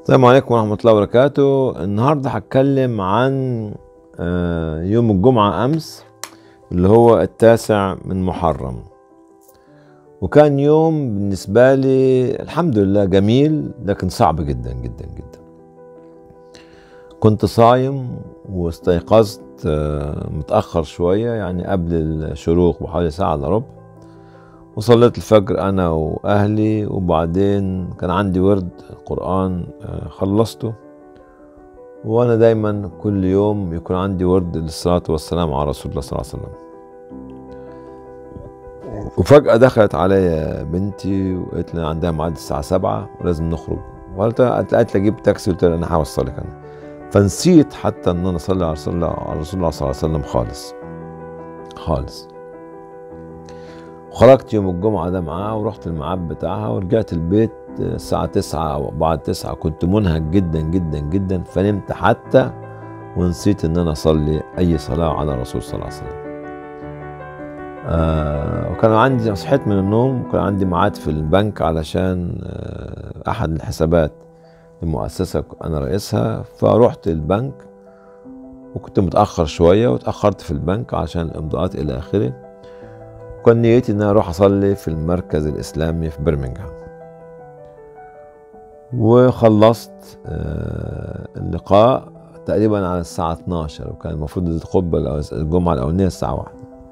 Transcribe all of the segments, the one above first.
السلام عليكم ورحمة الله وبركاته النهاردة هتكلم عن آه، يوم الجمعة أمس اللي هو التاسع من محرم وكان يوم بالنسبة لي الحمد لله جميل لكن صعب جدا جدا جدا كنت صايم واستيقظت آه، متأخر شوية يعني قبل الشروق بحوالي ساعة إلا ربع وصليت الفجر أنا وأهلي وبعدين كان عندي ورد القرآن آه، خلصته وأنا دايما كل يوم يكون عندي ورد للصلاة والسلام على رسول الله صلى الله عليه وسلم وفجأة دخلت عليا بنتي وقالت لي عندها ميعاد الساعة سبعة ولازم نخرج وقالت قالت لي أجيب تاكسي قلت لها أنا هوصلك أنا فنسيت حتى إن أنا أصلي على رسول الله على رسول الله صلى الله عليه وسلم خالص خالص خرجت يوم الجمعة ده معاها ورحت الميعاد بتاعها ورجعت البيت الساعة تسعة أو بعد تسعة كنت منهك جدا جدا جدا فنمت حتى ونسيت إن أنا أصلي أي صلاة على الرسول صلى الله عليه وسلم. آه وكان عندي صحيت من النوم وكان عندي ميعاد في البنك علشان آه أحد الحسابات المؤسسة أنا رئيسها فرحت البنك وكنت متأخر شوية وتأخرت في البنك عشان الإمضاءات إلى آخره. كان نيتي ان انا اروح اصلي في المركز الاسلامي في برمنغهام وخلصت آه، اللقاء تقريبا على الساعة 12 وكان المفروض الخطبة الجمعة الأولانية الساعة 1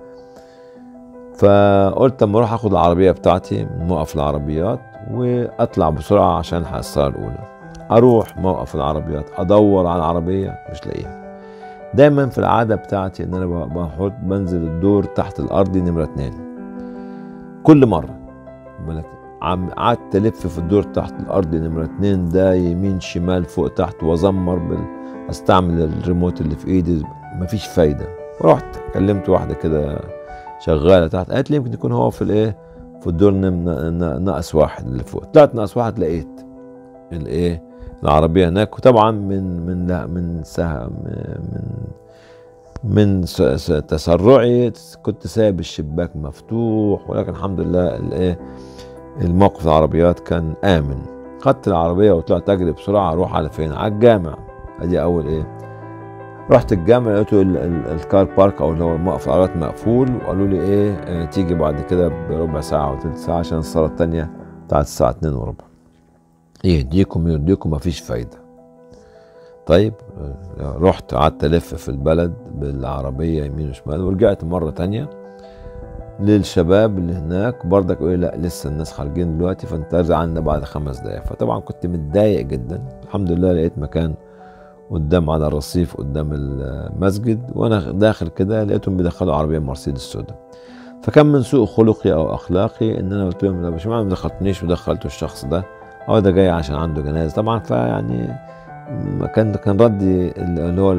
فقلت اما اروح اخد العربية بتاعتي من موقف العربيات واطلع بسرعة عشان الصلاة الأولى اروح موقف العربيات ادور على العربية مش لاقيها دايما في العادة بتاعتي ان انا بحط بنزل الدور تحت الارض نمرة اتنين كل مرة بالك عم قعدت الف في الدور تحت الارض نمرة اتنين ده يمين شمال فوق تحت وازمر بال استعمل الريموت اللي في ايدي مفيش فايدة رحت كلمت واحدة كده شغالة تحت قالت لي يمكن يكون هو في الايه في الدور ناقص واحد اللي فوق طلعت ناقص واحد لقيت الايه العربية هناك وطبعا من من لا من سهم من من تسرعي كنت سايب الشباك مفتوح ولكن الحمد لله الايه الموقف العربيات كان امن خدت العربيه وطلعت اجري بسرعه اروح على فين على الجامع ادي اول ايه رحت الجامع لقيته الكار بارك او اللي هو موقف العربيات مقفول وقالوا لي ايه اه تيجي بعد كده بربع ساعه او ثلث ساعه عشان الصلاه الثانيه بتاعت الساعه 2 وربع يهديكم يهديكم مفيش فايده طيب رحت قعدت الف في البلد بالعربيه يمين وشمال ورجعت مره تانية للشباب اللي هناك برضك يقول لا لسه الناس خارجين دلوقتي فانت ارجع عنا بعد خمس دقايق فطبعا كنت متضايق جدا الحمد لله لقيت مكان قدام على الرصيف قدام المسجد وانا داخل كده لقيتهم بيدخلوا عربيه مرسيدس سودا فكان من سوء خلقي او اخلاقي ان انا قلت لهم يا باشمهندس ما دخلتنيش ودخلتوا الشخص ده او ده جاي عشان عنده جنازه طبعا فيعني ما كان كان ردي اللي هو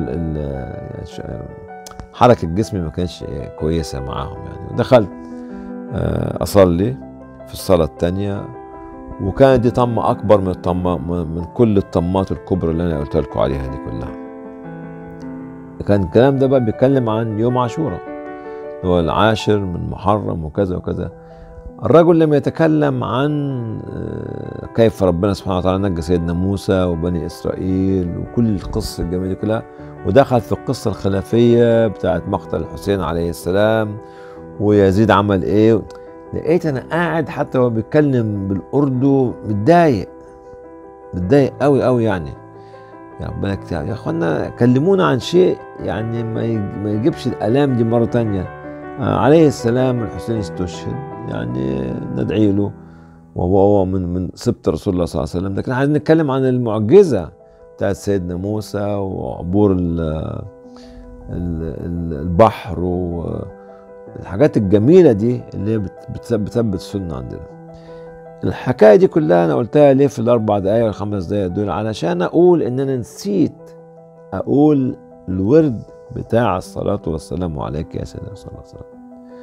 حركه جسمي ما كانش كويسه معاهم يعني دخلت اصلي في الصلاه الثانيه وكانت دي طمه اكبر من الطمه من كل الطمات الكبرى اللي انا قلت لكم عليها دي كلها كان الكلام ده بقى بيتكلم عن يوم عاشوراء هو العاشر من محرم وكذا وكذا الرجل لم يتكلم عن كيف ربنا سبحانه وتعالى نجى سيدنا موسى وبني اسرائيل وكل القصه الجميله دي كلها ودخل في القصه الخلافيه بتاعت مقتل الحسين عليه السلام ويزيد عمل ايه لقيت انا قاعد حتى وهو بيتكلم بالاردو متضايق متضايق قوي قوي يعني يا ربنا يا اخوانا كلمونا عن شيء يعني ما يجيبش الالام دي مره تانية عليه السلام الحسين استشهد يعني ندعي له وهو من من سبط رسول الله صلى الله عليه وسلم لكن عايزين نتكلم عن المعجزه بتاعت سيدنا موسى وعبور ال ال البحر والحاجات الجميله دي اللي هي بتثبت السنه عندنا الحكايه دي كلها انا قلتها ليه في الاربع دقائق والخمس دقائق دول علشان اقول ان انا نسيت اقول الورد بتاع الصلاه والسلام عليك يا سيدنا صلى الله عليه وسلم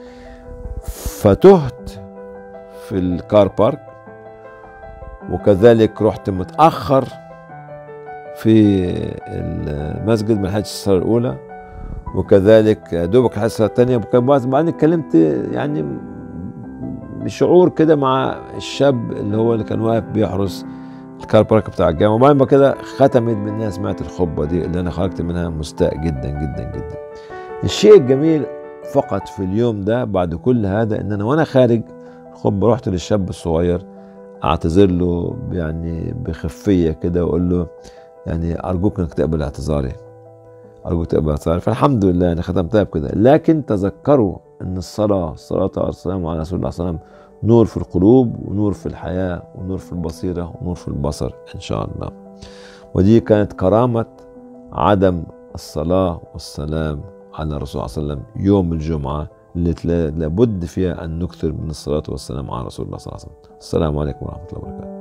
فتهت في الكار بارك وكذلك رحت متأخر في المسجد ما لحقتش الصلاة الأولى وكذلك دوبك لحقت الصلاة الثانية وبعدين اتكلمت يعني بشعور كده مع الشاب اللي هو اللي كان واقف بيحرس اذكار بركه بتاع الجامع وبعد ما كده ختمت بانها سمعت الخطبه دي اللي انا خرجت منها مستاء جدا جدا جدا الشيء الجميل فقط في اليوم ده بعد كل هذا ان انا وانا خارج الخطبه رحت للشاب الصغير اعتذر له يعني بخفيه كده واقول له يعني ارجوك انك تقبل اعتذاري ارجوك تقبل اعتذاري فالحمد لله انا ختمتها بكده لكن تذكروا ان الصلاه الصلاه والسلام على رسول الله صلى الله عليه وسلم نور في القلوب ونور في الحياه ونور في البصيره ونور في البصر ان شاء الله ودي كانت كرامه عدم الصلاه والسلام على الرسول صلى الله عليه وسلم يوم الجمعه اللي لابد فيها ان نكثر من الصلاه والسلام على رسول الله صلى الله عليه وسلم السلام عليكم ورحمه الله وبركاته